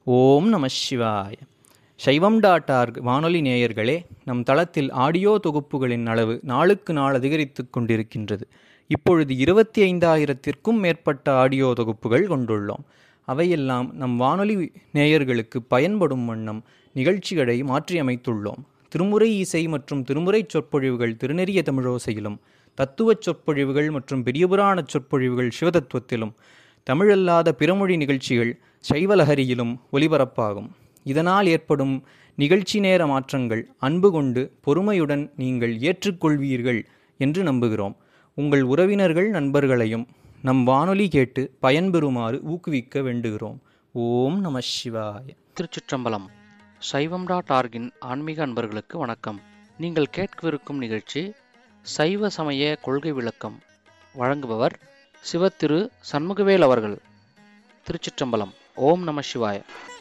ஓம் நம சிவாய சைவம் டாட் ஆர்க் வானொலி நேயர்களே நம் தளத்தில் ஆடியோ தொகுப்புகளின் அளவு நாளுக்கு நாள் அதிகரித்து கொண்டிருக்கின்றது இப்பொழுது இருபத்தி ஐந்தாயிரத்திற்கும் மேற்பட்ட ஆடியோ தொகுப்புகள் கொண்டுள்ளோம் அவையெல்லாம் நம் வானொலி நேயர்களுக்கு பயன்படும் வண்ணம் நிகழ்ச்சிகளை மாற்றியமைத்துள்ளோம் திருமுறை இசை மற்றும் திருமுறை சொற்பொழிவுகள் திருநெறிய தமிழோசையிலும் தத்துவச் சொற்பொழிவுகள் மற்றும் பெரியபுராண சொற்பொழிவுகள் சிவதத்துவத்திலும் தமிழல்லாத பிறமொழி நிகழ்ச்சிகள் சைவலஹரியிலும் ஒலிபரப்பாகும் இதனால் ஏற்படும் நிகழ்ச்சி நேர மாற்றங்கள் அன்பு கொண்டு பொறுமையுடன் நீங்கள் ஏற்றுக்கொள்வீர்கள் என்று நம்புகிறோம் உங்கள் உறவினர்கள் நண்பர்களையும் நம் வானொலி கேட்டு பயன்பெறுமாறு ஊக்குவிக்க வேண்டுகிறோம் ஓம் நம சிவாய திருச்சிற்றம்பலம் சைவம் டாட் ஆர்கின் ஆன்மீக அன்பர்களுக்கு வணக்கம் நீங்கள் கேட்கவிருக்கும் நிகழ்ச்சி சைவ சமய கொள்கை விளக்கம் வழங்குபவர் சிவத்திரு சண்முகவேல் அவர்கள் திருச்சிற்றம்பலம் ஓம் நம சிவாய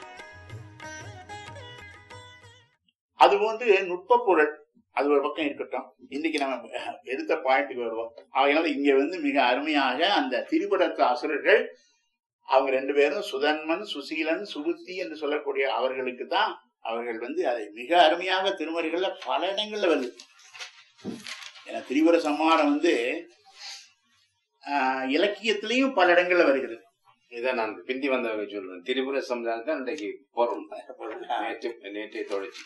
அது போன்று நுட்ப பொருள் அது ஒரு பக்கம் இருக்கட்டும் இன்னைக்கு நம்ம எடுத்த பாயிண்ட்டுக்கு வருவோம் அதனால இங்க வந்து மிக அருமையாக அந்த திரிபுரத்து அசுரர்கள் அவங்க ரெண்டு பேரும் சுதன்மன் சுசீலன் சுருத்தி என்று சொல்லக்கூடிய அவர்களுக்கு தான் அவர்கள் வந்து அதை மிக அருமையாக திருமறைகள்ல பல இடங்கள்ல வருது ஏன்னா திரிபுர சம்மாரம் வந்து ஆஹ், இலக்கியத்திலையும் பல இடங்கள்ல வருகிறது இதை நான் பிந்தி வந்தவங்க சொல்றேன் திரிபுர சமுதாயம் தான் இன்றைக்கு போறோம் நேற்று நேற்றைய தொடர்ச்சி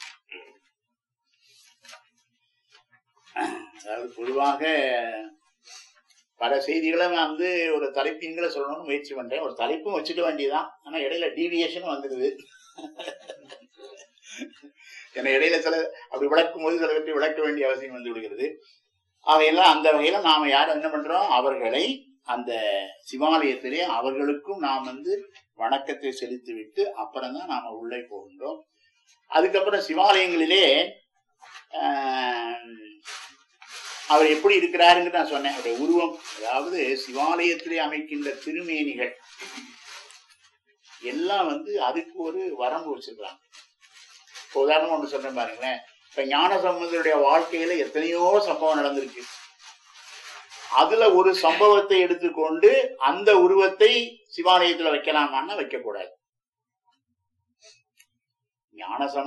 அதாவது பொதுவாக பல செய்திகளை நான் வந்து ஒரு தலைப்பின்களை சொல்லணும்னு முயற்சி பண்றேன் ஒரு தலைப்பும் வச்சுக்க வேண்டியதான் ஆனா இடையில டீவியேஷன் வந்துடுது ஏன்னா இடையில சில அப்படி விளக்கும் போது சிலவற்றை விளக்க வேண்டிய அவசியம் வந்து விடுகிறது அவையெல்லாம் அந்த வகையில நாம யாரும் என்ன பண்றோம் அவர்களை அந்த சிவாலயத்திலே அவர்களுக்கும் நாம் வந்து வணக்கத்தை செலுத்தி விட்டு அப்புறம் தான் நாம உள்ளே போகின்றோம் அதுக்கப்புறம் சிவாலயங்களிலே ஆஹ், அவர் எப்படி இருக்கிறாருன்னு நான் சொன்னேன் அவருடைய உருவம் அதாவது சிவாலயத்திலே அமைக்கின்ற திருமேனிகள் எல்லாம் வந்து அதுக்கு ஒரு வரம்பு வச்சிருக்காங்க இப்போ உதாரணம் ஒன்று சொல்றேன் பாருங்களேன் இப்ப ஞான சம்பந்தருடைய வாழ்க்கையில எத்தனையோ சம்பவம் நடந்திருக்கு அதுல ஒரு சம்பவத்தை எடுத்துக்கொண்டு அந்த உருவத்தை சிவாலயத்துல வைக்கலாமான்னா வைக்கக்கூடாது ஞான சம்பந்தர்